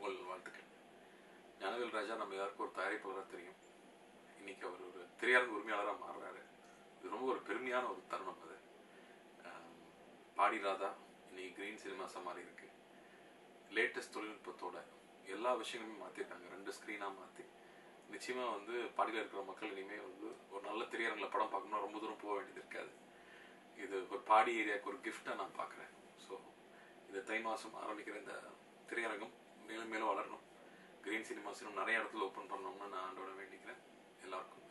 பொங்கல் வாழ்த்துக்கள் ஞானவேல் ராஜா நம்ம யாருக்கும் ஒரு தயாரிப்பாளராக தெரியும் இன்னைக்கு அவர் ஒரு திரையரங்கு உரிமையாளராக மாறுறாரு இது ரொம்ப ஒரு பெருமையான ஒரு தருணம் அது ஆம், பாடி ராதா இன்னைக்கு கிரீன் சினிமாஸாக மாறி இருக்கு லேட்டஸ்ட் தொழில்நுட்பத்தோட எல்லா விஷயங்களுமே மாற்றிருக்காங்க ரெண்டு ஸ்க்ரீனாக மாற்றி நிச்சயமாக வந்து பாடியில் இருக்கிற மக்கள் இனிமேல் வந்து ஒரு நல்ல திரையரங்கில் படம் பார்க்கணும்னா ரொம்ப தூரம் போக வேண்டியது இருக்காது இது ஒரு பாடி ஏரியாவுக்கு ஒரு கிஃப்டாக நான் பார்க்குறேன் ஸோ இந்த தை மாதம் ஆரம்பிக்கிற இந்த திரையரங்கம் மேலும் மேலும் வளரணும் கிரீன் சினிமாஸ் இன்னும் நிறைய இடத்துல ஓப்பன் பண்ணோம்னு நான் ஆண்டோட வேண்டிக்கிறேன் எல்லாருக்கும்